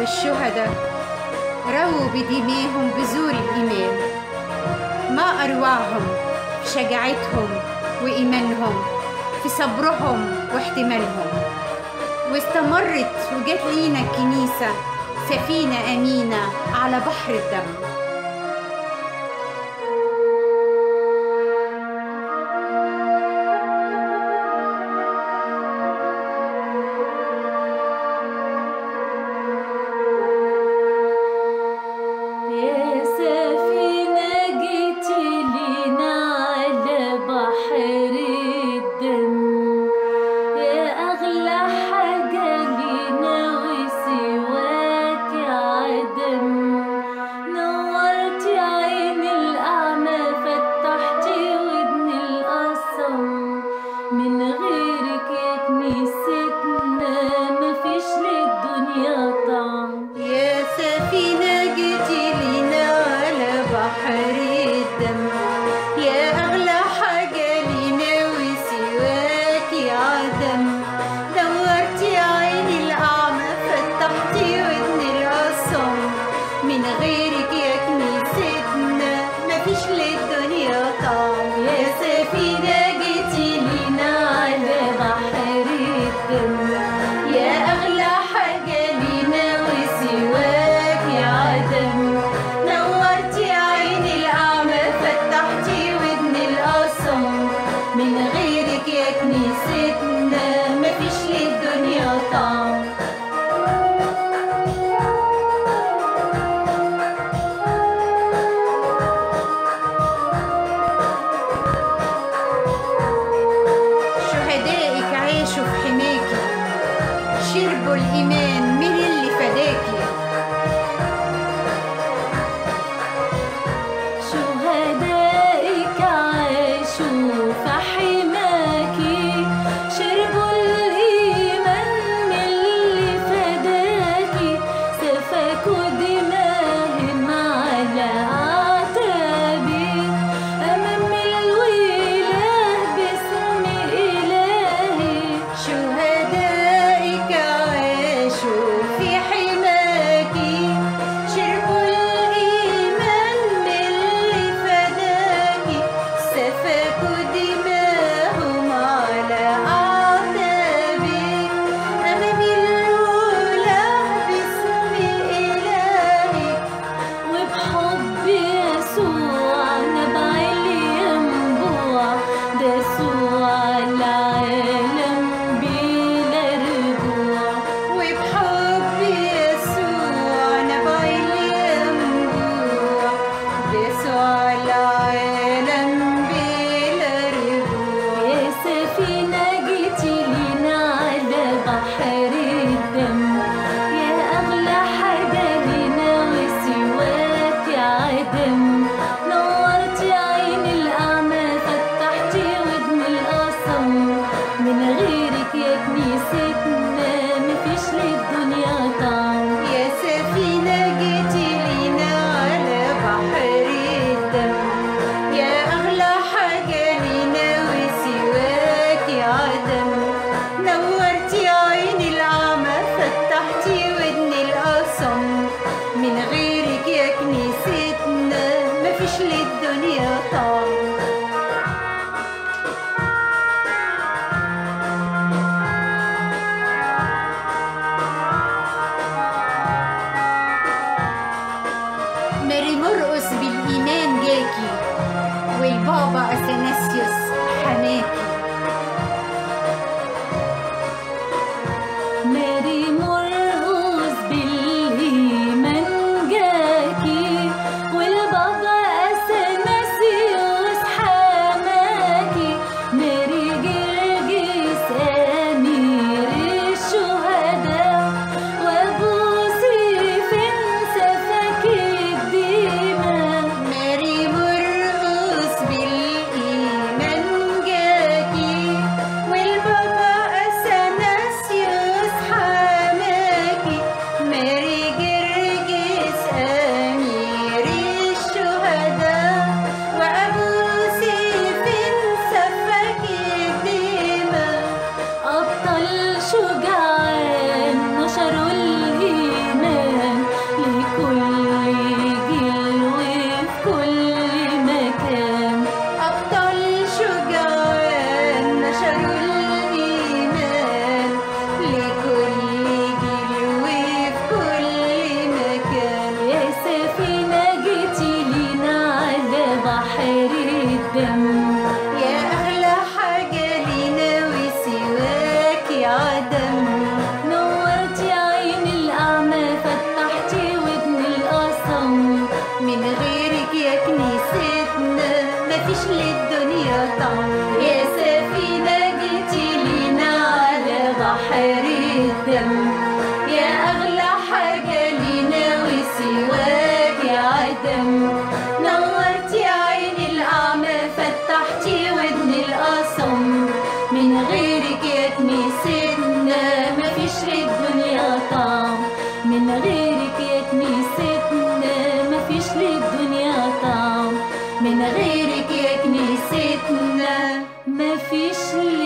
والشهداء رووا بدمائهم بذور الإيمان ما أروعهم في شجاعتهم وإيمانهم في صبرهم واحتمالهم واستمرت وجت لينا الكنيسة سفينة أمينة على بحر الدم يا سفينة جيتي لينا على بحر الدم يا أغلى حاجة لينا وسواك عدم نورتي عين الأعمى فتحتي ودن الأصم من غيرك يا كنيستنا مفيش للدنيا طعم يا سفينة جيتي لينا على بحر الدم يا أغلى حاجة لينا وسواكي عدم دورتي عين الأعمى فتحتي ودن الأصم من غيرك يا كنيستنا مفيش للدنيا طعم يا سفينة جيتي لينا على بحر الدم يا أغلى حاجة لينا وسواك يا عدم نورتي عين الأعمى فتحتي ودن الأصم من غيرك يا كنيستنا مفيش للدنيا طعم شهدائك عاشوا في حماكي شربوا الإيمان من اللي فداكي شهدائك عاشوا في حماكي شربوا الإيمان من اللي فداكي سفكوا دماهم على عتابي أمام الولاة باسم إلهي شهدائك عاشوا في حماكي شربوا الإيمان باللي فداكي سفكوا دماهم على أعتابي أمام الولاة باسم إلهي وبحب يسوع نبع الينبوع دسوع العالم بلا رجوع وبحب يسوع نبع الينبوع بيسوع العالم بلا رجوع يا سفينة جيتي لينا على بحر الدم يا أغلى حاجة لينا وسواك عدم نورتي عين الأعمى فتحتي ودن الأصم من غيرك يا كنيستنا مفيش للدنيا طعم يا سفينة جيتي لينا على بحر الدم يا أغلى حاجة لينا وسواك عدم نورتي عين الأعمى فتحتي ودن الأصم من غيرك يا كنيستنا مفيش للدنيا طعم ماري مرقس بالإيمان جاكي والبابا أثناسيوس حماكي ماري مرقس بالإيمان جاكي والبابا أثناسيوس حماكي ماري جرجس أمير الشهداء وأبو سيفن سفك الدماء ماري مرقس بالإيمان جاكي الدم يا أغلى حاجة لينا وسواكي عدم نورتي عين الأعمى فتحتي ودن الأصم من غيرك يا كنيستنا مفيش للدنيا طعم يا سفينة جيتي لينا على بحر الدم يا أغلى حاجة لينا وسواك يا عدم نورتي عين الأعمى فتحتي ودن الأصم من غيرك يا كنيستنا مفيش للدنيا طعم من غيرك يا كنيستنا مفيش للدنيا طعم من غيرك يا كنيستنا مفيش